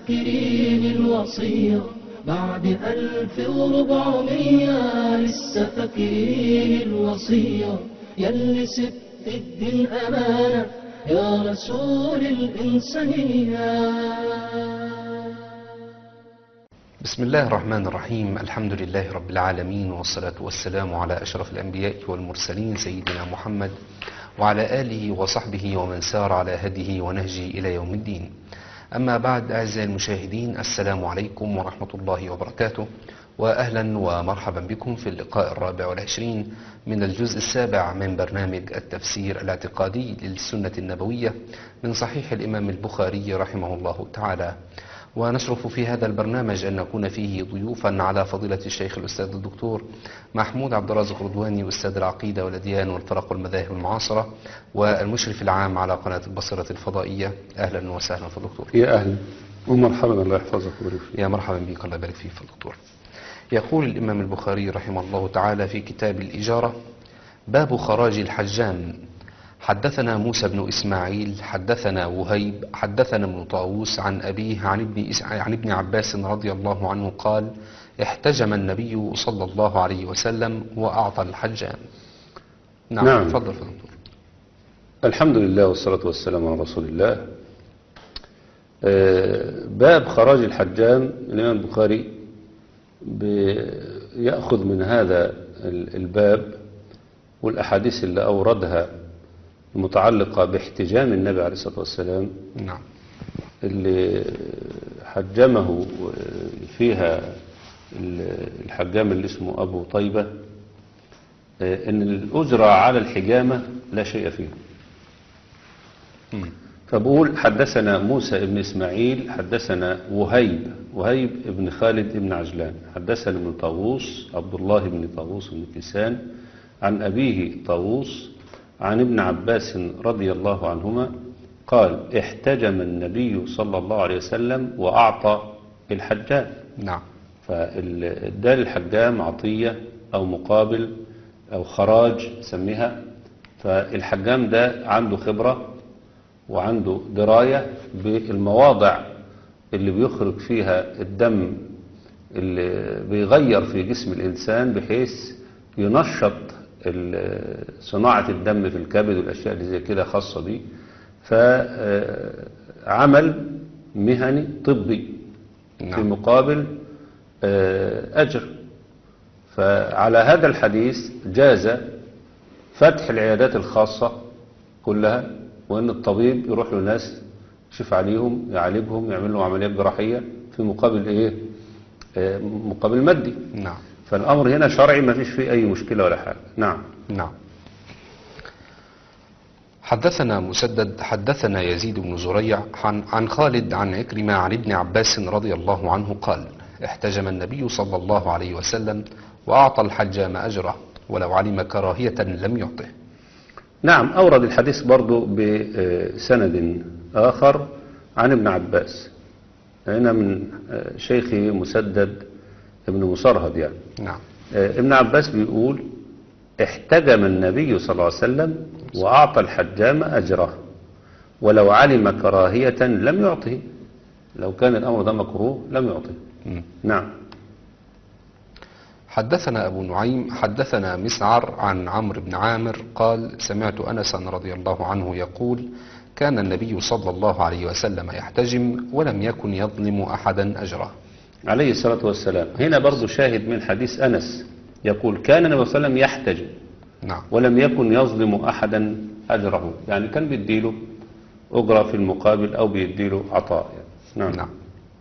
فاكرين الوصية بعد ألف وربعمية لسه فاكرين الوصية يلي سبت الدين أمانة يا رسول الإنسانية بسم الله الرحمن الرحيم الحمد لله رب العالمين والصلاة والسلام على أشرف الأنبياء والمرسلين سيدنا محمد وعلى آله وصحبه ومن سار على هديه ونهجه إلى يوم الدين أما بعد أعزائي المشاهدين السلام عليكم ورحمة الله وبركاته وأهلا ومرحبا بكم في اللقاء الرابع والعشرين من الجزء السابع من برنامج التفسير الاعتقادي للسنة النبوية من صحيح الإمام البخاري رحمه الله تعالى ونشرف في هذا البرنامج أن نكون فيه ضيوفا على فضيلة الشيخ الأستاذ الدكتور محمود عبد الرازق رضواني أستاذ العقيدة والأديان والفرق والمذاهب المعاصرة والمشرف العام على قناة البصرة الفضائية أهلا وسهلا في الدكتور يا أهلا ومرحبا الله يحفظك ويبارك فيك يا مرحبا بك الله يبارك فيك في الدكتور يقول الإمام البخاري رحمه الله تعالى في كتاب الإجارة باب خراج الحجام حدثنا موسى بن إسماعيل حدثنا وهيب حدثنا ابن طاووس عن أبيه عن ابن, إس- عن ابن عباس رضي الله عنه قال احتجم النبي صلى الله عليه وسلم وأعطى الحجام نعم, نعم. تفضل في الدكتور الحمد لله والصلاة والسلام على رسول الله آه، باب خراج الحجام الإمام البخاري يأخذ من هذا ال- الباب والأحاديث اللي أوردها المتعلقة باحتجام النبي عليه الصلاة والسلام نعم اللي حجمه فيها الحجام اللي اسمه أبو طيبة إن الأجرة على الحجامة لا شيء فيها مم. فبقول حدثنا موسى ابن إسماعيل حدثنا وهيب وهيب ابن خالد ابن عجلان حدثنا ابن طاووس عبد الله بن طاووس بن كيسان عن أبيه طاووس عن ابن عباس رضي الله عنهما قال احتجم النبي صلى الله عليه وسلم وأعطى الحجام نعم فالدال الحجام عطية أو مقابل أو خراج سميها فالحجام ده عنده خبرة وعنده دراية بالمواضع اللي بيخرج فيها الدم اللي بيغير في جسم الإنسان بحيث ينشط ال- صناعة الدم في الكبد والأشياء اللي زي كده خاصة بيه فعمل مهني طبي في نعم مقابل آه، أجر فعلى هذا الحديث جاز فتح العيادات الخاصة كلها وأن الطبيب يروح له ناس يشوف عليهم يعالجهم يعمل لهم عمليات جراحية في مقابل إيه آه، مقابل مادي نعم فالأمر هنا شرعي ما فيش فيه أي مشكلة ولا حاجة نعم نعم حدثنا مسدد حدثنا يزيد بن زريع عن, عن خالد عن عكرمة عن ابن عباس رضي الله عنه قال احتجم النبي صلى الله عليه وسلم وأعطى الحجام أجره ولو علم كراهية لم يعطه نعم أورد الحديث برضو بسند آخر عن ابن عباس هنا من آه، شيخه مسدد ابن مصرهد يعني نعم آه، ابن عباس بيقول احتجم النبي صلى الله عليه وسلم وأعطى الحجام أجره ولو علم كراهية لم يعطه لو كان الأمر ده مكروه لم يعطه مم. نعم حدثنا أبو نعيم حدثنا مسعر عن عمرو بن عامر قال سمعت أنسا رضي الله عنه يقول كان النبي صلى الله عليه وسلم يحتجم ولم يكن يظلم أحدا أجره عليه الصلاة والسلام هنا برضو شاهد من حديث أنس يقول كان النبي صلى الله عليه وسلم يحتجم نعم ولم يكن يظلم أحدا أجره يعني كان بيديله أجرة في المقابل أو بيديله عطاء يعني. نعم. نعم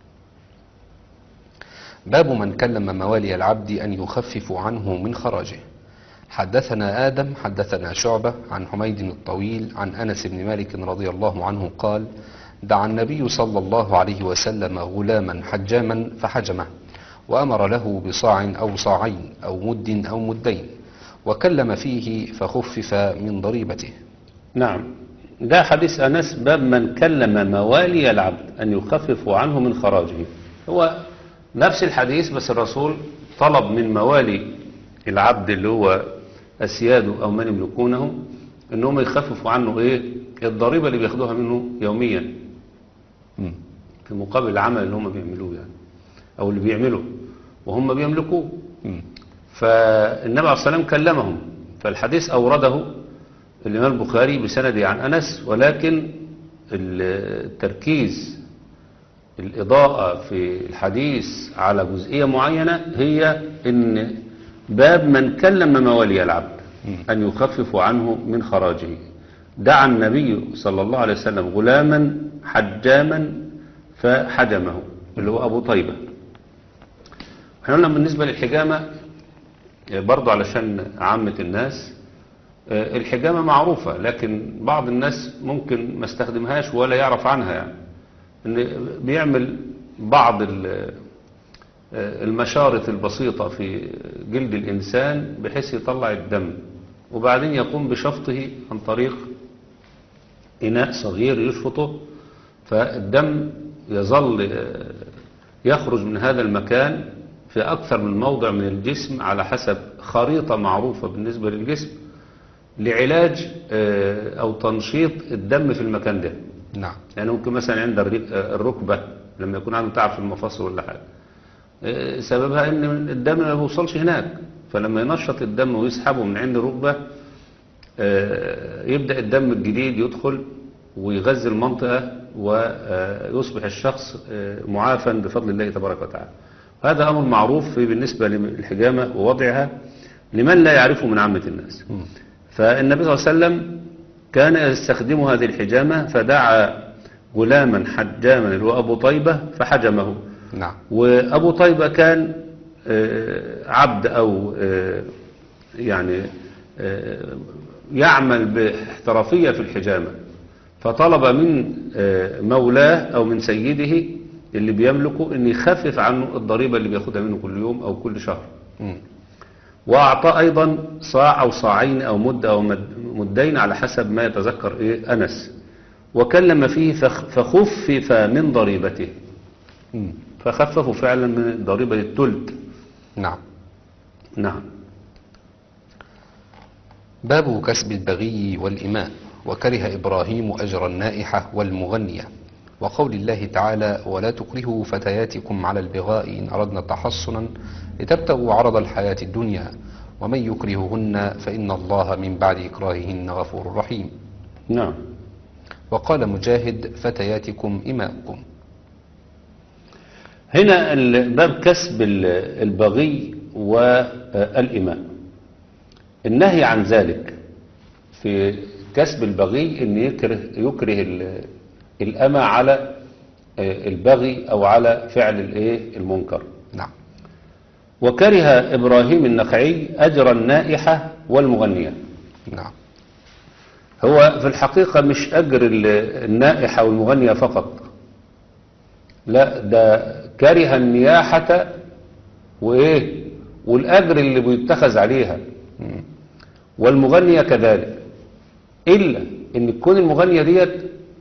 باب من كلم موالي العبد أن يخففوا عنه من خراجه حدثنا آدم حدثنا شعبة عن حميد الطويل عن أنس بن مالك رضي الله عنه قال دعا النبي صلى الله عليه وسلم غلاما حجاما فحجمه وأمر له بصاع أو صاعين أو مد أو مدين وكلم فيه فخفف من ضريبته نعم ده حديث أنس باب من كلم موالي العبد أن يخففوا عنه من خراجه هو نفس الحديث بس الرسول طلب من موالي العبد اللي هو أسياده أو من يملكونه أنهم يخففوا عنه إيه الضريبة اللي بياخدوها منه يوميا مم. في مقابل العمل اللي هم بيعملوه يعني او اللي بيعملوه وهم بيملكوه مم. فالنبي عليه الصلاة والسلام كلمهم فالحديث أورده الإمام البخاري بسنده عن أنس ولكن التركيز الإضاءة في الحديث على جزئية معينة هي إن باب من كلم موالي العبد أن يخففوا عنه من خراجه دعا النبي صلى الله عليه وسلم غلاما حجاما فحجمه اللي هو أبو طيبة احنا قلنا بالنسبة للحجامة برضو علشان عامة الناس آه، الحجامة معروفة لكن بعض الناس ممكن ما استخدمهاش ولا يعرف عنها يعني ان بيعمل بعض ال- آه، المشارط البسيطة في جلد الإنسان بحيث يطلع الدم وبعدين يقوم بشفطه عن طريق إناء صغير يشفطه فالدم يظل آه، يخرج من هذا المكان في أكثر من موضع من الجسم على حسب خريطة معروفة بالنسبة للجسم لعلاج آه، أو تنشيط الدم في المكان ده نعم يعني ممكن مثلا عند الري- آه، الركبة لما يكون عنده تعب في المفاصل ولا حاجة آه، سببها ان الدم ما بيوصلش هناك فلما ينشط الدم ويسحبه من عند الركبة آه، يبدأ الدم الجديد يدخل ويغذي المنطقة ويصبح الشخص آه، معافى بفضل الله تبارك وتعالى هذا أمر معروف في بالنسبة للحجامة ووضعها لمن لا يعرفه من عامة الناس فالنبي صلى الله عليه وسلم كان يستخدم هذه الحجامة فدعا غلاما حجاما اللي هو أبو طيبة فحجمه نعم وأبو طيبة كان آه، عبد أو آه، يعني آه، يعمل باحترافية في الحجامة فطلب من آه، مولاه أو من سيده اللي بيملكه أن يخفف عنه الضريبة اللي بياخدها منه كل يوم أو كل شهر مم. وأعطى أيضا صاع أو صاعين أو مد أو مد- مدين على حسب ما يتذكر إيه أنس وكلم فيه فخ- فخفف من ضريبته مم. فخففوا فعلا من ضريبة التلت نعم نعم باب كسب البغي والإماء وكره إبراهيم أجر النائحة والمغنية وقول الله تعالى ولا تكرهوا فتياتكم على البغاء إن أردنا تحصنا لتبتغوا عرض الحياة الدنيا ومن يكرههن فإن الله من بعد إكراههن غفور رحيم نعم وقال مجاهد فتياتكم إماءكم هنا ال- باب كسب ال- البغي والإماء النهي عن ذلك في كسب البغي ان يكره, يكره ال- الأمة على آه، البغي أو على فعل الإيه المنكر نعم وكره إبراهيم النخعي أجر النائحة والمغنية نعم هو في الحقيقة مش أجر ال- النائحة والمغنية فقط لا ده كره النياحة وإيه والأجر اللي بيتخذ عليها والمغنية كذلك إلا إن تكون المغنية ديت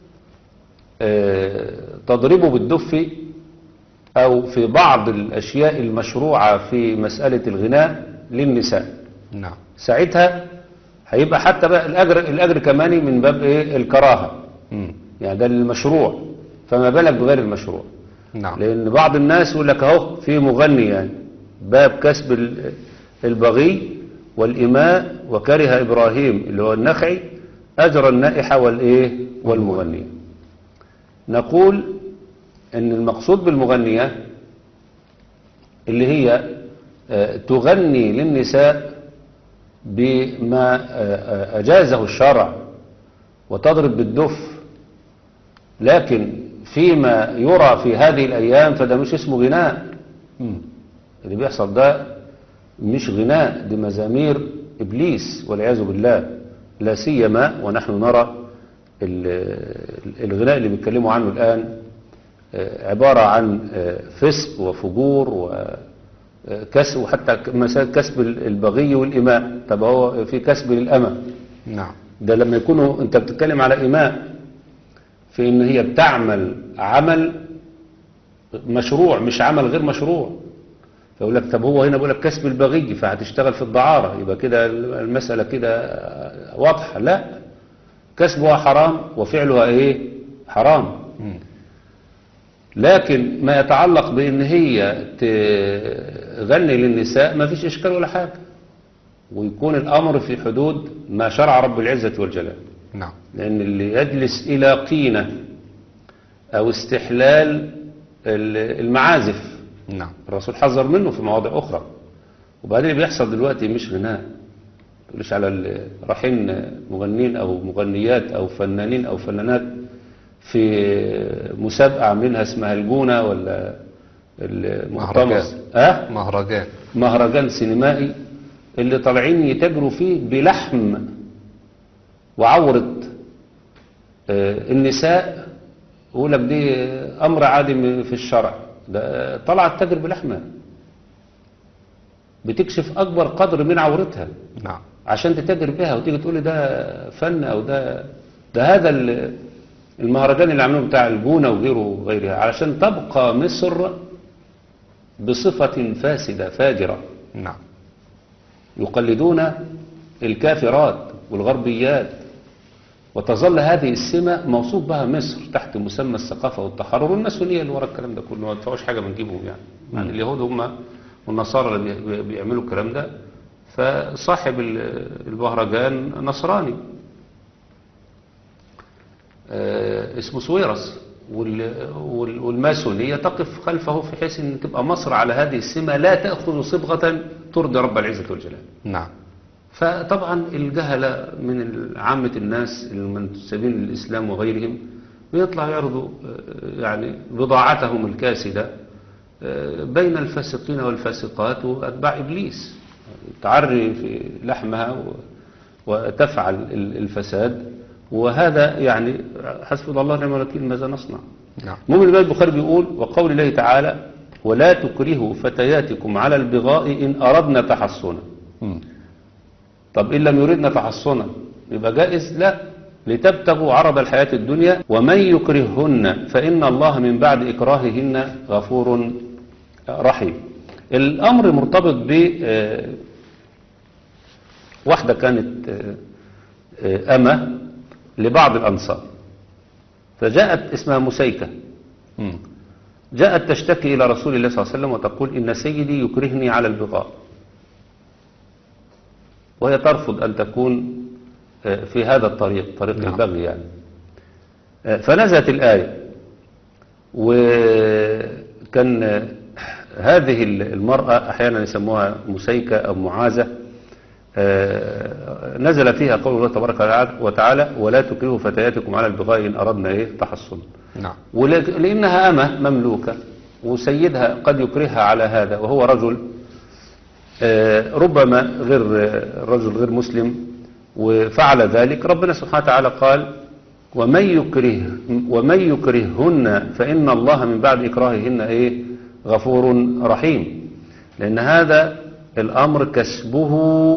آه، تضربه بالدف أو في بعض الأشياء المشروعة في مسألة الغناء للنساء نعم ساعتها هيبقى حتى بقى الأجر, الأجر كمان من باب إيه الكراهة مم. يعني ده المشروع فما بالك بغير المشروع نعم لأن بعض الناس يقول لك أهو في مغني يعني باب كسب ال- البغي والإماء وكره إبراهيم اللي هو النخعي أجر النائحة والإيه والمغنية نقول أن المقصود بالمغنية اللي هي آه، تغني للنساء بما آه، آه، أجازه الشرع وتضرب بالدف لكن فيما يرى في هذه الأيام فده مش اسمه غناء مم. اللي بيحصل ده مش غناء دي مزامير إبليس والعياذ بالله لا سيما ونحن نرى ال- الغناء اللي بيتكلموا عنه الآن آه، عبارة عن آه، فسق وفجور وكسب وحتى مسائل كسب البغي والإماء طب هو في كسب للأمة نعم ده لما يكونوا انت بتتكلم على إماء في ان هي بتعمل عمل مشروع مش عمل غير مشروع فيقول لك طب هو هنا بيقول لك كسب البغي فهتشتغل في الدعارة يبقى كده المسألة كده واضحة لا كسبها حرام وفعلها ايه حرام مم. لكن ما يتعلق بان هي تغني للنساء ما فيش اشكال ولا حاجة ويكون الامر في حدود ما شرع رب العزة والجلال نعم لأن اللي يجلس إلى قينة أو استحلال ال- المعازف نعم الرسول حذر منه في مواضع أخرى وبعدين اللي بيحصل دلوقتي مش غناء مش على ال- رايحين مغنين أو مغنيات أو فنانين أو فنانات في مسابقة عاملينها اسمها الجونة ولا المؤتمر مهرجان. أه؟ مهرجان مهرجان سينمائي اللي طالعين يتاجروا فيه بلحم وعورة آه، النساء يقول لك دي أمر عادي م- في الشرع ده طلعت تاجر بلحمها بتكشف أكبر قدر من عورتها نعم عشان تتاجر بها وتيجي تقول لي ده فن أو ده ده هذا ال- المهرجان اللي عملوه بتاع الجونة وغيره وغيرها علشان تبقى مصر بصفة فاسدة فاجرة نعم يقلدون الكافرات والغربيات وتظل هذه السمة موصوف بها مصر تحت مسمى الثقافة والتحرر والماسونية اللي ورا الكلام ده كله ما يدفعوش حاجة بنجيبهم يعني يعني اليهود هم والنصارى اللي بي- بيعملوا الكلام ده فصاحب ال- المهرجان نصراني آه، اسمه سويرس وال- وال- والماسونية تقف خلفه في حيث ان تبقى مصر على هذه السمة لا تأخذ صبغة ترضي رب العزة والجلال نعم فطبعا الجهلة من عامة الناس المنتسبين للإسلام وغيرهم بيطلعوا يعرضوا آه، يعني بضاعتهم الكاسدة آه، بين الفاسقين والفاسقات وأتباع إبليس تعري في لحمها و- وتفعل ال- الفساد وهذا يعني حسب الله ونعم الوكيل ماذا نصنع نعم المهم الإمام البخاري بيقول وقول الله تعالى ولا تكرهوا فتياتكم على البغاء إن أردنا تحصنا مم. طب إن لم يردنا تحصنا يبقى جائز لا لتبتغوا عرض الحياة الدنيا ومن يكرههن فإن الله من بعد إكراههن غفور رحيم الأمر مرتبط ب آه، واحدة كانت آه، آه، أمة لبعض الأنصار فجاءت اسمها مسيكة مم. جاءت تشتكي إلى رسول الله صلى الله عليه وسلم وتقول إن سيدي يكرهني على البغاء وهي ترفض أن تكون آه، في هذا الطريق طريق نعم. البغي يعني آه، فنزلت الآية وكان آه، هذه المرأة أحيانا يسموها مسيكة أو معاذة آه، نزل فيها قول الله تبارك وتعالى ولا تكرهوا فتياتكم على البغاء إن أردنا إيه تحصن نعم ولأنها أمة مملوكة وسيدها قد يكرهها على هذا وهو رجل آه، ربما غير آه، رجل غير مسلم وفعل ذلك ربنا سبحانه وتعالى قال ومن يكره ومن يكرههن فإن الله من بعد إكراههن إيه غفور رحيم لأن هذا الأمر كسبه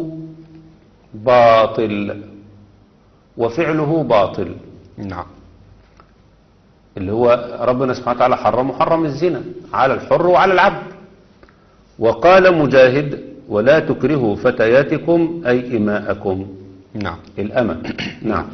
باطل وفعله باطل نعم اللي هو ربنا سبحانه وتعالى حرم حرم الزنا على الحر وعلى العبد وقال مجاهد ولا تكرهوا فتياتكم أي إماءكم نعم الأمة نعم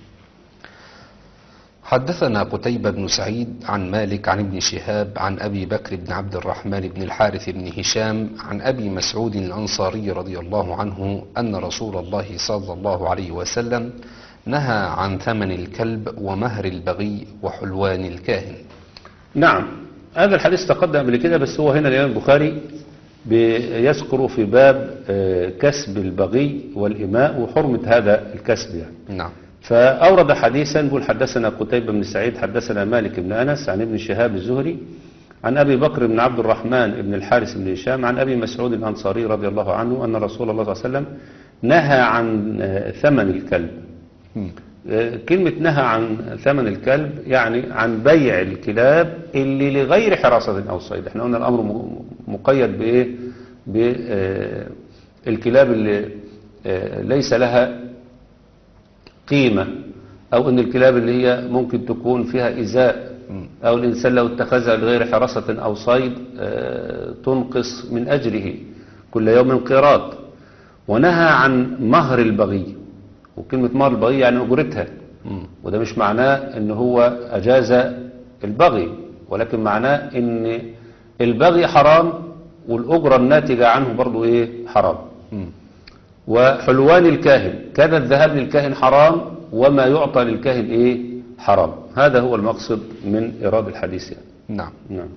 حدثنا قتيبة بن سعيد عن مالك عن ابن شهاب عن أبي بكر بن عبد الرحمن بن الحارث بن هشام عن أبي مسعود الأنصاري رضي الله عنه أن رسول الله صلى الله عليه وسلم نهى عن ثمن الكلب ومهر البغي وحلوان الكاهن نعم هذا الحديث تقدم قبل كده بس هو هنا الإمام البخاري بيذكر في باب آه، كسب البغي والإماء وحرمة هذا الكسب يعني نعم فأورد حديثا بيقول حدثنا قتيبة بن سعيد حدثنا مالك بن أنس عن ابن شهاب الزهري عن أبي بكر بن عبد الرحمن بن الحارث بن هشام عن أبي مسعود الأنصاري رضي الله عنه أن رسول الله صلى الله عليه وسلم نهى عن آه، ثمن الكلب مم. آه، كلمة نهى عن ثمن الكلب يعني عن بيع الكلاب اللي لغير حراسة أو صيد احنا قلنا الأمر م- مقيد بإيه بالكلاب اللي آه، ليس لها قيمة أو أن الكلاب اللي هي ممكن تكون فيها إزاء أو الإنسان لو اتخذها لغير حراسة أو صيد آه، تنقص من أجره كل يوم قيراط ونهى عن مهر البغي وكلمة مهر البغي يعني أجرتها مم. وده مش معناه ان هو اجاز البغي ولكن معناه ان البغي حرام والأجرة الناتجة عنه برضو ايه حرام مم. وحلوان الكاهن كان الذهاب للكاهن حرام وما يعطى للكاهن ايه حرام هذا هو المقصد من إيراد الحديث يعني. نعم نعم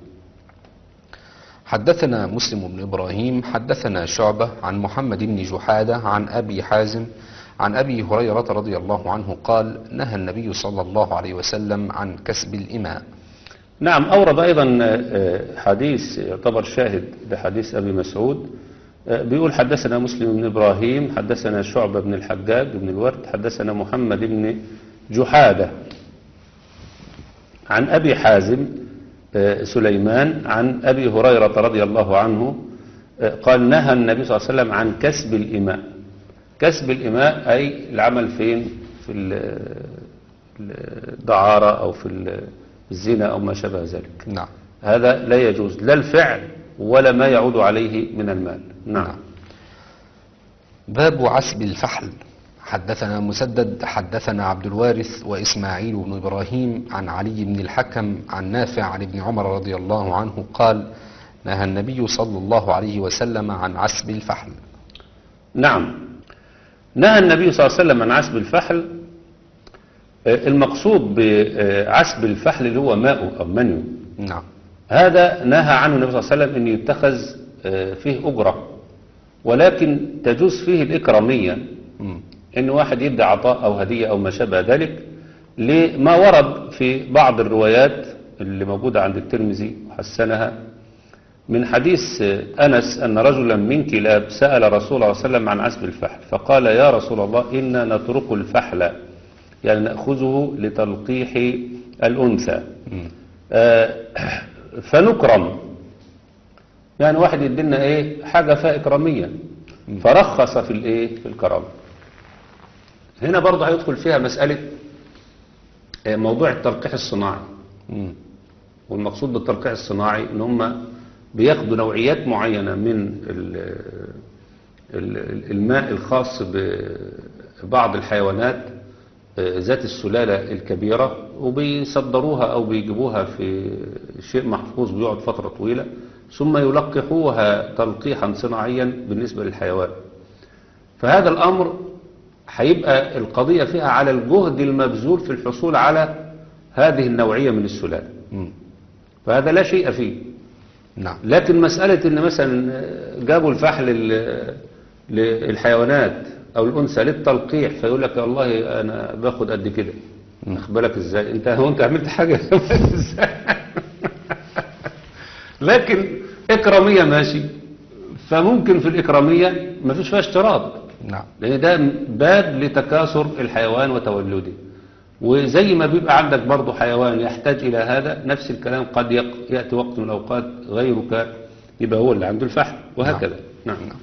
حدثنا مسلم بن إبراهيم حدثنا شعبة عن محمد بن جحادة عن أبي حازم عن أبي هريرة رضي الله عنه قال نهى النبي صلى الله عليه وسلم عن كسب الإماء نعم أورد أيضا آه، حديث يعتبر شاهد لحديث أبي مسعود آه، بيقول حدثنا مسلم بن إبراهيم حدثنا شعبة بن الحجاج بن الورد حدثنا محمد بن جحادة عن أبي حازم آه، سليمان عن أبي هريرة رضي الله عنه آه، قال نهى النبي صلى الله عليه وسلم عن كسب الإماء كسب الإماء أي العمل فين في ال- الدعارة أو في ال- الزنا أو ما شابه ذلك نعم هذا لا يجوز لا الفعل ولا ما يعود عليه من المال نعم باب عسب الفحل حدثنا مسدد حدثنا عبد الوارث وإسماعيل بن إبراهيم عن علي بن الحكم عن نافع عن ابن عمر رضي الله عنه قال نهى النبي صلى الله عليه وسلم عن عسب الفحل نعم نهى النبي صلى الله عليه وسلم عن عسب الفحل آه، المقصود بعسب الفحل اللي هو ماء أو منيو نعم هذا نهى عنه النبي صلى الله عليه وسلم أن يتخذ آه، فيه أجرة ولكن تجوز فيه الإكرامية مم. ان واحد يدي عطاء او هدية او ما شابه ذلك لما ورد في بعض الروايات اللي موجودة عند الترمذي وحسنها من حديث أنس أن رجلا من كلاب سأل رسول الله صلى الله عليه وسلم عن عسب الفحل فقال يا رسول الله إنا نترك الفحل يعني نأخذه لتلقيح الأنثى مم. آه، فنكرم يعني واحد يدينا ايه حاجة فيها إكرامية فرخص في الايه في الكرامة هنا برضه هيدخل فيها مسألة آه، موضوع التلقيح الصناعي مم. والمقصود بالتلقيح الصناعي ان هم بياخدوا نوعيات معينة من ال- ال- الماء الخاص ببعض الحيوانات آه، ذات السلالة الكبيرة وبيصدروها او بيجيبوها في شيء محفوظ بيقعد فترة طويلة ثم يلقحوها تلقيحا صناعيا بالنسبة للحيوان فهذا الأمر هيبقى القضية فيها على الجهد المبذول في الحصول على هذه النوعية من السلالة مم. فهذا لا شيء فيه نعم لكن مسألة ان مثلا جابوا الفحل لل- للحيوانات او الانثى للتلقيح فيقول لك والله انا باخد قد كده واخد بالك ازاي انت هو انت عملت حاجة ازاي لكن اكرامية ماشي فممكن في الاكرامية ما فيش فيها اشتراط نعم لان ده باب لتكاثر الحيوان وتولده وزي ما بيبقى عندك برضه حيوان يحتاج الى هذا نفس الكلام قد يق- ياتي وقت من الاوقات غيرك يبقى هو اللي عنده الفحم وهكذا نعم, نعم.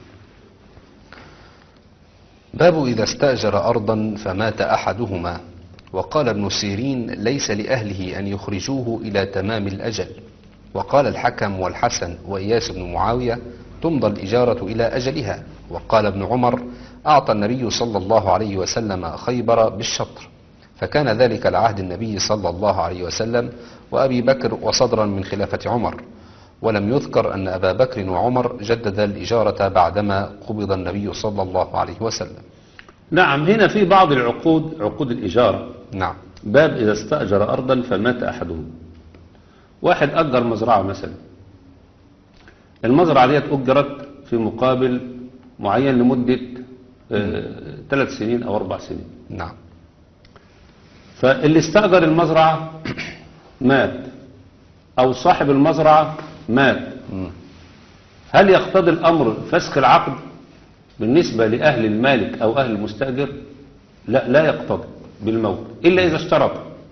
باب إذا استأجر أرضا فمات أحدهما وقال ابن سيرين ليس لأهله أن يخرجوه إلى تمام الأجل وقال الحكم والحسن وإياس بن معاوية تمضى الإجارة إلى أجلها وقال ابن عمر أعطى النبي صلى الله عليه وسلم خيبر بالشطر فكان ذلك العهد النبي صلى الله عليه وسلم وأبي بكر وصدرا من خلافة عمر ولم يذكر أن أبا بكر وعمر جدد الإجارة بعدما قبض النبي صلى الله عليه وسلم نعم هنا في بعض العقود عقود الإجارة نعم باب إذا استأجر أرضا فمات أحدهم واحد أجر مزرعة مثلا المزرعة ديت أجرت في مقابل معين لمدة آه، ثلاث سنين أو أربع سنين نعم فاللي استأجر المزرعة مات أو صاحب المزرعة مات مم. هل يقتضي الأمر فسخ العقد بالنسبة لأهل المالك أو أهل المستأجر لا لا يقتضي بالموت إلا إذا اشترط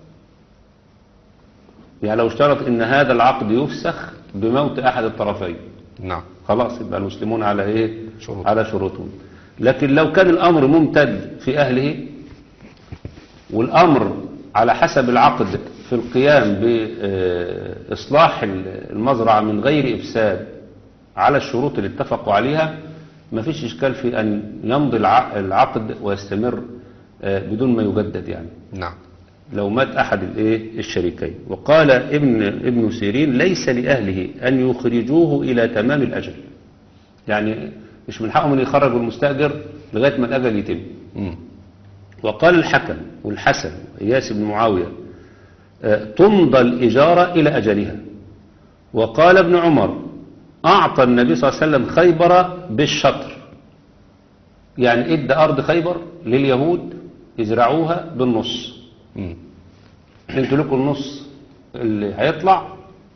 يعني لو اشترط إن هذا العقد يفسخ بموت أحد الطرفين نعم خلاص يبقى المسلمون على إيه شروط. على شروطهم لكن لو كان الأمر ممتد في أهله والأمر على حسب العقد في القيام بإصلاح المزرعة من غير إفساد على الشروط اللي اتفقوا عليها ما فيش إشكال في أن يمضي الع- العقد ويستمر آه، بدون ما يجدد يعني نعم لو مات أحد الإيه الشريكين وقال ابن ابن سيرين ليس لأهله أن يخرجوه إلى تمام الأجل يعني مش من حقهم أن يخرجوا المستأجر لغاية ما الأجل يتم مم. وقال الحكم والحسن إياس بن معاوية آه، تمضى الإجارة إلى أجلها وقال ابن عمر أعطى النبي صلى الله عليه وسلم خيبر بالشطر يعني ادى أرض خيبر لليهود يزرعوها بالنص مم. انتوا لكم النص اللي هيطلع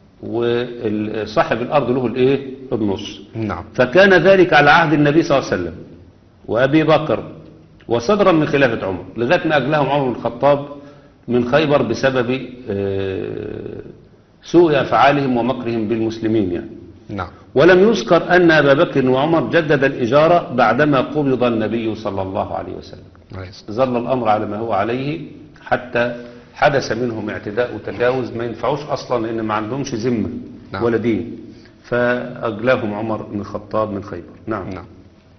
وصاحب الأرض له الإيه النص نعم فكان ذلك على عهد النبي صلى الله عليه وسلم وأبي بكر وصدرا من خلافة عمر لغاية ما أجلهم عمر بن الخطاب من خيبر بسبب آه، سوء أفعالهم ومكرهم بالمسلمين يعني نعم ولم يذكر أن أبا بكر وعمر جدد الإجارة بعدما قبض النبي صلى الله عليه وسلم عليه الصلاة ظل الأمر على ما هو عليه حتى حدث منهم اعتداء وتجاوز ما ينفعوش أصلا لأن ما عندهمش ذمة نعم. ولا دين فأجلاهم عمر بن الخطاب من خيبر نعم نعم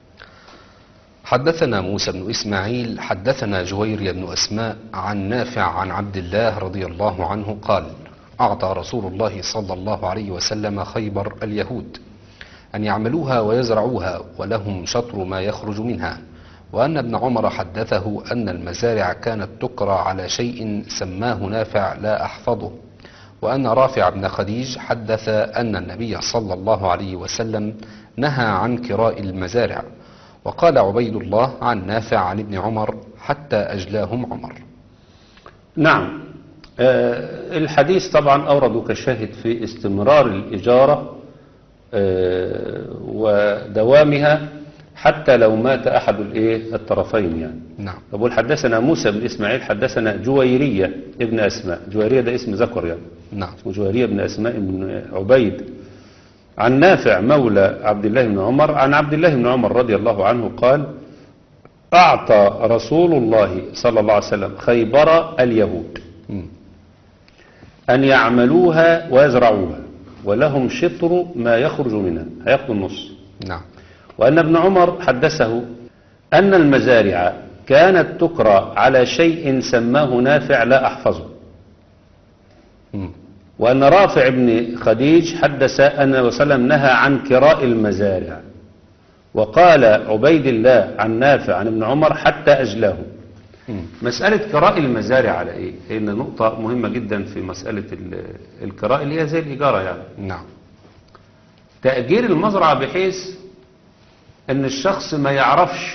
حدثنا موسى بن إسماعيل حدثنا جويري بن أسماء عن نافع عن عبد الله رضي الله عنه قال أعطى رسول الله صلى الله عليه وسلم خيبر اليهود أن يعملوها ويزرعوها ولهم شطر ما يخرج منها وأن ابن عمر حدثه أن المزارع كانت تكرى على شيء سماه نافع لا أحفظه وأن رافع بن خديج حدث أن النبي صلى الله عليه وسلم نهى عن كراء المزارع وقال عبيد الله عن نافع عن ابن عمر حتى أجلاهم عمر نعم آه، الحديث طبعا أورده كشاهد في استمرار الإجارة آه، ودوامها حتى لو مات أحد الإيه الطرفين يعني نعم بقول حدثنا موسى بن إسماعيل حدثنا جويرية ابن أسماء جويرية ده اسم ذكر يعني نعم اسمه جويرية بن أسماء بن عبيد عن نافع مولى عبد الله بن عمر عن عبد الله بن عمر رضي الله عنه قال أعطى رسول الله صلى الله عليه وسلم خيبر اليهود مم. أن يعملوها ويزرعوها ولهم شطر ما يخرج منها هياخدوا النص نعم وأن ابن عمر حدثه أن المزارع كانت تكرى على شيء سماه نافع لا أحفظه مم. وأن رافع بن خديج حدث أن النبي صلى الله عليه وسلم نهى عن كراء المزارع وقال عبيد الله عن نافع عن ابن عمر حتى أجلاه مم. مسألة كراء المزارع على إيه؟ هي نقطة مهمة جدا في مسألة ال- الكراء اللي هي زي الإيجارة يعني نعم تأجير المزرعة بحيث ان الشخص ما يعرفش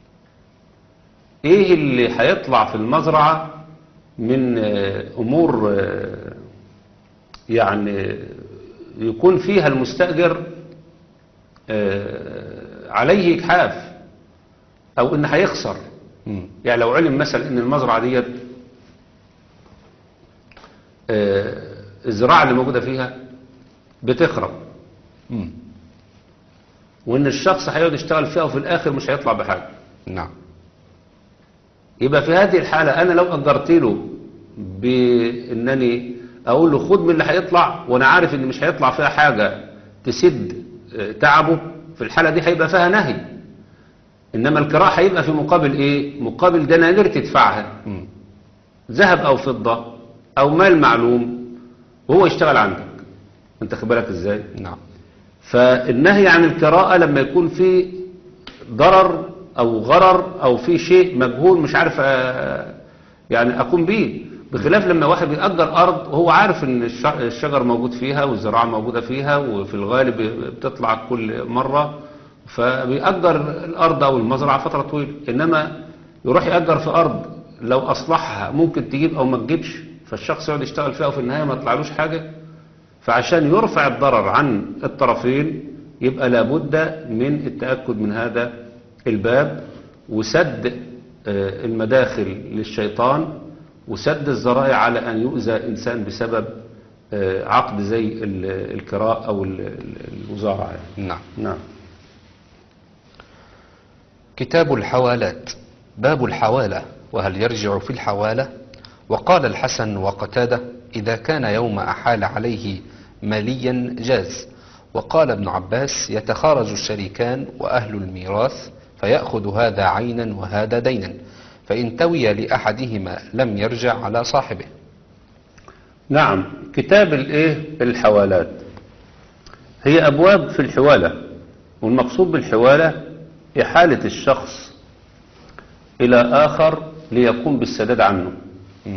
ايه اللي هيطلع في المزرعة من آه، امور آه، يعني يكون فيها المستأجر آه، عليه إجحاف او ان هيخسر مم. يعني لو علم مثلا ان المزرعة ديت آه، الزراعة اللي موجودة فيها بتخرب مم. وان الشخص هيقعد يشتغل فيها وفي الاخر مش هيطلع بحاجه نعم يبقى في هذه الحاله انا لو اجرت له بانني اقول له خد من اللي هيطلع وانا عارف ان مش هيطلع فيها حاجه تسد آه، تعبه في الحاله دي هيبقى فيها نهي انما الكراء هيبقى في مقابل ايه مقابل دنانير تدفعها مم. ذهب او فضه او مال معلوم وهو يشتغل عندك انت خد بالك ازاي نعم فالنهي عن القراءة لما يكون في ضرر أو غرر أو في شيء مجهول مش عارف آه، يعني أقوم به بخلاف لما واحد بيأجر أرض وهو عارف إن الش- الشجر موجود فيها والزراعة موجودة فيها وفي الغالب بتطلع كل مرة فبيأجر الأرض أو المزرعة فترة طويلة إنما يروح يأجر في أرض لو أصلحها ممكن تجيب أو ما تجيبش فالشخص يقعد يشتغل فيها وفي النهاية ما يطلعلوش حاجة فعشان يرفع الضرر عن الطرفين يبقى لابد من التأكد من هذا الباب وسد آه، المداخل للشيطان وسد الذرائع على أن يؤذى إنسان بسبب آه، عقد زي ال- الكراء أو ال- ال- الوزارة يعني. نعم نعم كتاب الحوالات باب الحوالة وهل يرجع في الحوالة وقال الحسن وقتادة إذا كان يوم أحال عليه ماليا جاز وقال ابن عباس يتخارج الشريكان وأهل الميراث فيأخذ هذا عينا وهذا دينا فإن توي لأحدهما لم يرجع على صاحبه نعم كتاب الايه الحوالات هي ابواب في الحوالة والمقصود بالحوالة احالة الشخص الى اخر ليقوم بالسداد عنه مم.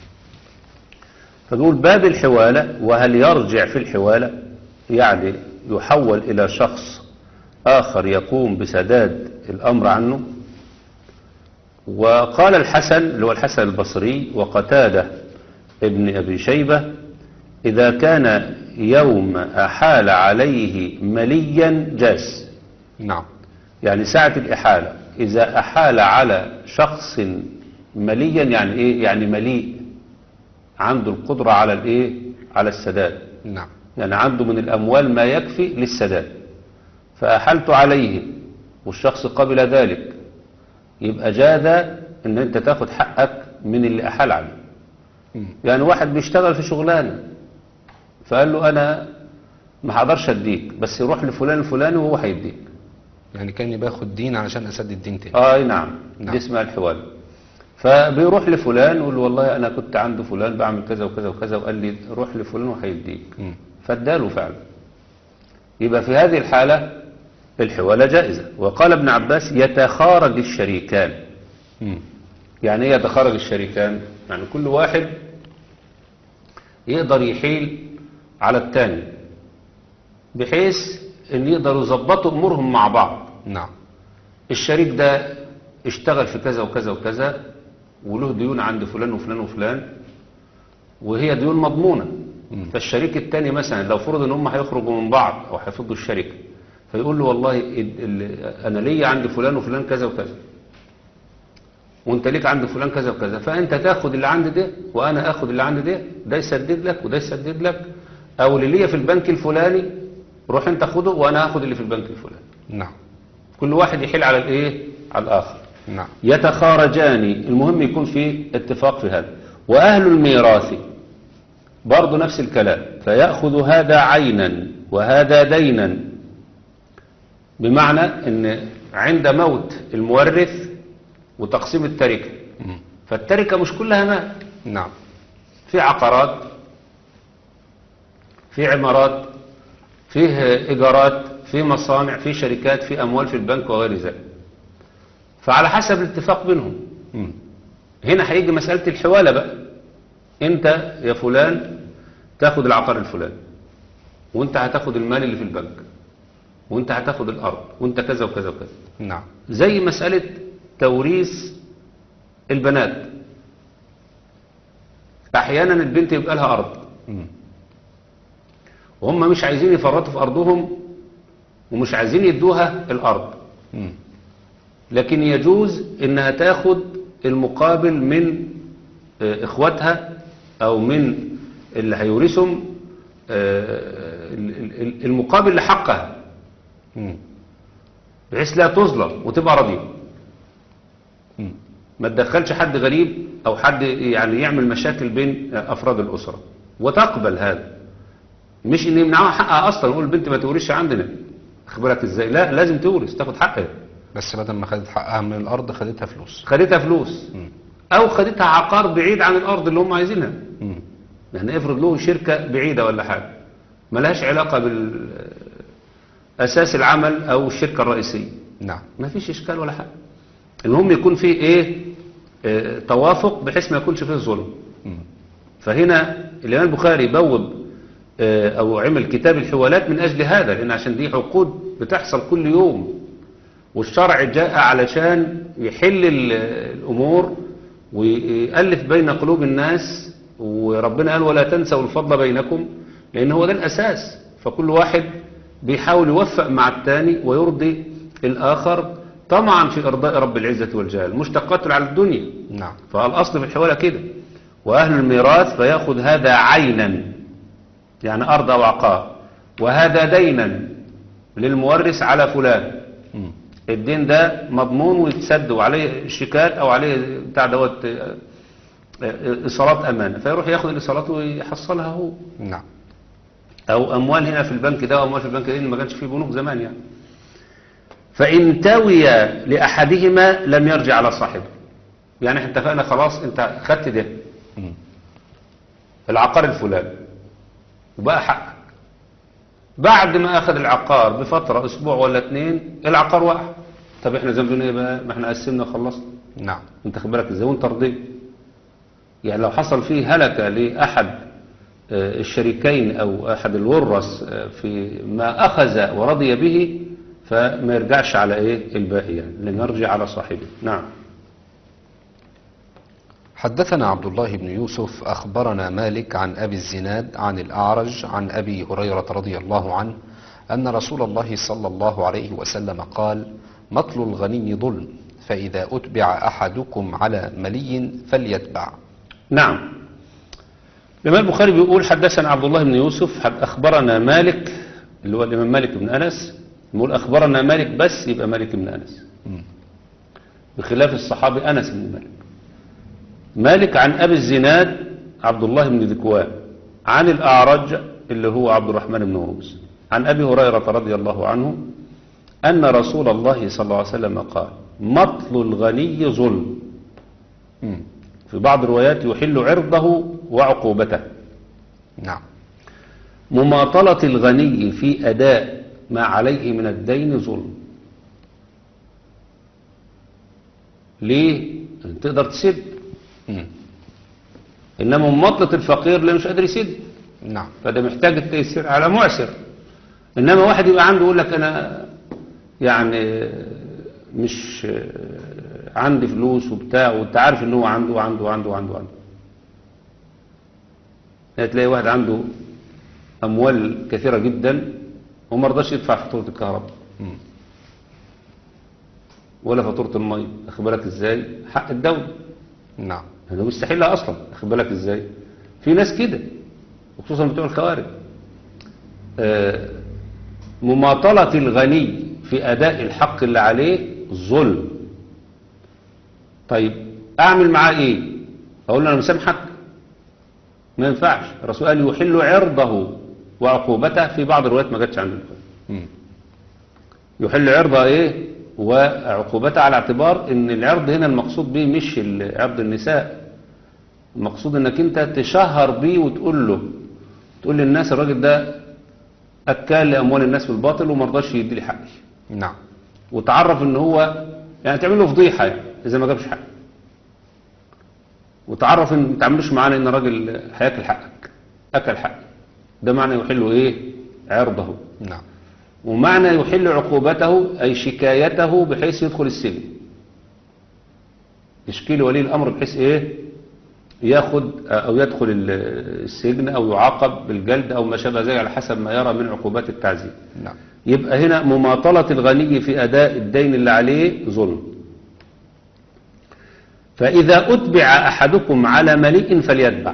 فنقول باب الحوالة وهل يرجع في الحوالة يعني يحول إلى شخص آخر يقوم بسداد الأمر عنه وقال الحسن اللي هو الحسن البصري وقتادة ابن أبي شيبة إذا كان يوم أحال عليه مليا جاز نعم يعني ساعة الإحالة إذا أحال على شخص مليا يعني إيه يعني مليء عنده القدرة على الإيه على السداد نعم يعني عنده من الأموال ما يكفي للسداد فأحلت عليه والشخص قبل ذلك يبقى جاز ان انت تاخد حقك من اللي أحال عليه مم. يعني واحد بيشتغل في شغلانة فقال له أنا ما هقدرش أديك بس يروح لفلان الفلاني وهو هيديك يعني كاني باخد دين علشان أسدد دين تاني آه نعم نعم. دي اسمها الحوال فبيروح لفلان ويقول له والله أنا كنت عند فلان بعمل كذا وكذا وكذا وقال لي روح لفلان وهيديك مم. فاداله فعلا يبقى في هذه الحالة الحوالة جائزة وقال ابن عباس يتخارج الشريكان مم. يعني ايه يتخارج الشريكان يعني كل واحد يقدر يحيل على الثاني بحيث ان يقدروا يظبطوا امورهم مع بعض نعم الشريك ده اشتغل في كذا وكذا وكذا وله ديون عند فلان وفلان وفلان وهي ديون مضمونة مم. فالشريك التاني مثلا لو فرض ان هم هيخرجوا من بعض او هيفضوا الشركة فيقول له والله ال- ال- انا ليا عند فلان وفلان كذا وكذا وانت ليك عند فلان كذا وكذا فانت تاخد اللي عندي ده وانا اخد اللي عندي ده ده يسدد لك وده يسدد لك او اللي ليا في البنك الفلاني روح انت خده وانا اخد اللي في البنك الفلاني نعم كل واحد يحيل على الايه على الاخر نعم يتخارجان المهم يكون في اتفاق في هذا وأهل الميراث برضو نفس الكلام فيأخذ هذا عينا وهذا دينا بمعنى ان عند موت المورث وتقسيم التركة مم. فالتركة مش كلها مال نعم في عقارات في عمارات فيه إيجارات في مصانع في شركات في أموال في البنك وغير ذلك فعلى حسب الاتفاق بينهم مم. هنا هيجي مسألة الحوالة بقى انت يا فلان تاخد العقار الفلاني وانت هتاخد المال اللي في البنك وانت هتاخد الارض وانت كذا وكذا وكذا نعم زي مسألة توريث البنات احيانا البنت يبقى لها ارض مم. وهم مش عايزين يفرطوا في ارضهم ومش عايزين يدوها الارض مم. لكن يجوز انها تاخد المقابل من آه، اخواتها او من اللي هيورثهم آه، ال- ال- المقابل لحقها مم. بحيث لا تظلم وتبقى راضيه مم. ما تدخلش حد غريب او حد يعني يعمل مشاكل بين افراد الاسره وتقبل هذا مش ان يمنعوها حقها اصلا يقول البنت ما تورثش عندنا اخبرك ازاي لا لازم تورث تاخد حقها بس بدل ما خدت حقها من الأرض خدتها فلوس خدتها فلوس مم. او خدتها عقار بعيد عن الارض اللي هم عايزينها مم. يعني افرض له شركة بعيدة ولا حاجة ملهاش علاقة بالأساس العمل أو الشركة الرئيسية نعم ما فيش إشكال ولا حاجة المهم يكون فيه إيه آه، توافق بحيث ما يكونش فيه ظلم مم. فهنا الإمام البخاري بوب آه، أو عمل كتاب الحوالات من أجل هذا لأن عشان دي عقود بتحصل كل يوم والشرع جاء علشان يحل ال- الأمور ويألف بين قلوب الناس وربنا قال ولا تنسوا الفضل بينكم لأن هو ده الأساس فكل واحد بيحاول يوفق مع الثاني ويرضي الآخر طمعا في إرضاء رب العزة والجلال مش تقاتل على الدنيا نعم فالأصل في الحوالة كده وأهل الميراث فيأخذ هذا عينا يعني أرض أو عقار وهذا دينا للمورث على فلان مم. الدين ده مضمون ويتسد وعليه شيكات أو عليه بتاع دوت آه، آه، إيصالات أمانة فيروح ياخد الإيصالات ويحصلها هو نعم أو أموال هنا في البنك ده وأموال في البنك ده لأن ما كانش فيه بنوك زمان يعني فإن توي لأحدهما لم يرجع على صاحبه يعني احنا اتفقنا خلاص انت خدت ده مم. العقار الفلاني وبقى حقك بعد ما اخذ العقار بفترة اسبوع ولا اتنين العقار وقع طب احنا ذنبنا ايه بقى ما احنا قسمنا وخلصنا نعم انت خد بالك ازاي وانت رضيت يعني لو حصل فيه هلكة لأحد آه، الشريكين أو أحد الورث آه، في ما أخذ ورضي به فما يرجعش على إيه الباقي يعني لن يرجع على صاحبه نعم حدثنا عبد الله بن يوسف أخبرنا مالك عن أبي الزناد عن الأعرج عن أبي هريرة رضي الله عنه أن رسول الله صلى الله عليه وسلم قال مطل الغني ظلم فإذا أتبع أحدكم على ملي فليتبع نعم الإمام البخاري بيقول حدثنا عبد الله بن يوسف حد أخبرنا مالك اللي هو الإمام مالك بن أنس بيقول أخبرنا مالك بس يبقى مالك بن أنس مم. بخلاف الصحابي أنس بن مالك مالك عن أبي الزناد عبد الله بن ذكوان عن الأعرج اللي هو عبد الرحمن بن هرمز عن أبي هريرة رضي الله عنه أن رسول الله صلى الله عليه وسلم قال مطل الغني ظلم مم. في بعض الروايات يحل عرضه وعقوبته نعم مماطلة الغني في أداء ما عليه من الدين ظلم ليه؟ أنت تقدر تسد مم. إنما مماطلة الفقير اللي مش قادر يسد نعم فده محتاج التيسير على معسر إنما واحد يبقى عنده يقول لك أنا يعني مش عندي فلوس وبتاع وانت عارف ان هو عنده وعنده وعنده وعنده وعنده هتلاقي واحد عنده اموال كثيرة جدا وما رضاش يدفع فاتورة الكهرباء مم. ولا فاتورة المية اخد بالك ازاي حق الدولة نعم هذا مستحيلها اصلا اخد بالك ازاي في ناس كده وخصوصا بتوع الخوارج آه، مماطلة الغني في اداء الحق اللي عليه ظلم طيب اعمل معاه ايه اقول له انا مسامحك ما ينفعش الرسول قال يحل عرضه وعقوبته في بعض الروايات ما جاتش عند البخاري مم. يحل عرضه ايه وعقوبته على اعتبار ان العرض هنا المقصود به مش ال- عرض النساء المقصود انك انت تشهر بيه وتقول له تقول للناس الراجل ده اكال لاموال الناس بالباطل وما رضاش يدي لي حقي نعم وتعرف ان هو يعني تعمل له فضيحه يعني اذا ما جابش حق وتعرف ان ما تعملوش معانا ان الراجل هياكل حقك اكل حقك ده معنى يحل ايه عرضه نعم ومعنى يحل عقوبته أي شكايته بحيث يدخل السجن يشكي ولي الأمر بحيث إيه ياخد أو يدخل ال- السجن أو يعاقب بالجلد أو ما شابه ذلك على حسب ما يرى من عقوبات التعذيب نعم يبقى هنا مماطلة الغني في أداء الدين اللي عليه ظلم فإذا أتبع أحدكم على مليء فليتبع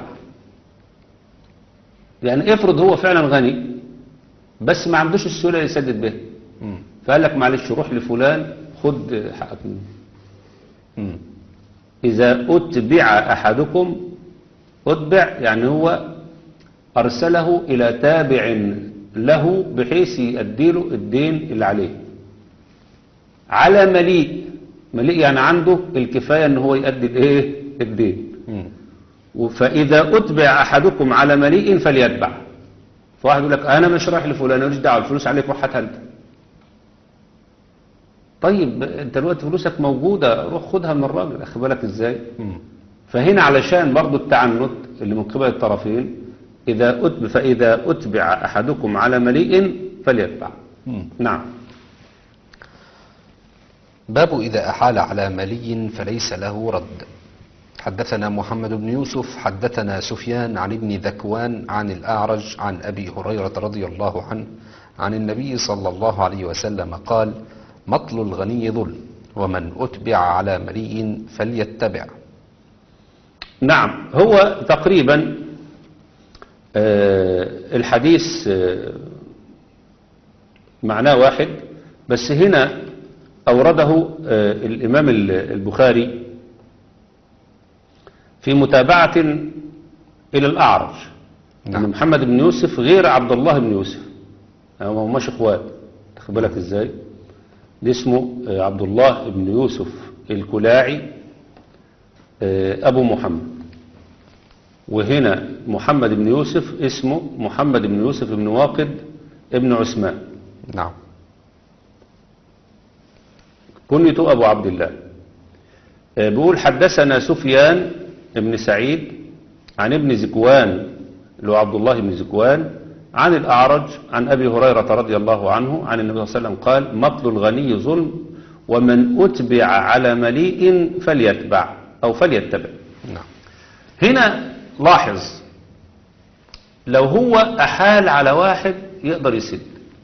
يعني افرض هو فعلا غني بس ما عندوش السهولة اللي يسدد بها مم. فقال لك معلش روح لفلان خد حقك منه مم. إذا أتبع أحدكم أتبع يعني هو أرسله إلى تابع له بحيث يأديله الدين اللي عليه على مليء مليء يعني عنده الكفاية ان هو يؤدي الايه الدين مم. فإذا أتبع أحدكم على مليء فليتبع فواحد يقول لك أنا مش رايح لفلان ماليش دعوة الفلوس عليك روح هاتها أنت طيب أنت دلوقتي فلوسك موجودة روح خدها من الراجل أخد بالك إزاي مم. فهنا علشان برضو التعنت اللي من قبل الطرفين إذا أتبع فإذا أتبع أحدكم على مليء فليتبع مم. نعم باب إذا أحال على ملي فليس له رد حدثنا محمد بن يوسف حدثنا سفيان عن ابن ذكوان عن الأعرج عن أبي هريرة رضي الله عنه عن النبي صلى الله عليه وسلم قال مطل الغني ظلم ومن أتبع على ملي فليتبع نعم هو تقريبا آه، الحديث آه، معناه واحد بس هنا أورده آه، الإمام ال- البخاري في متابعة إلى الأعرج نعم. أن محمد بن يوسف غير عبد الله بن يوسف يعني ما هماش اخوات تاخد بالك ازاي ده اسمه آه، عبد الله بن يوسف الكلاعي آه، أبو محمد وهنا محمد بن يوسف اسمه محمد بن يوسف بن واقد ابن عثمان نعم كنيته أبو عبد الله آه، بيقول حدثنا سفيان بن سعيد عن ابن زكوان اللي هو عبد الله بن زكوان عن الأعرج عن أبي هريرة رضي الله عنه عن النبي صلى الله عليه وسلم قال مطل الغني ظلم ومن أتبع على مليء فليتبع أو فليتبع نعم هنا لاحظ لو هو أحال على واحد يقدر يسد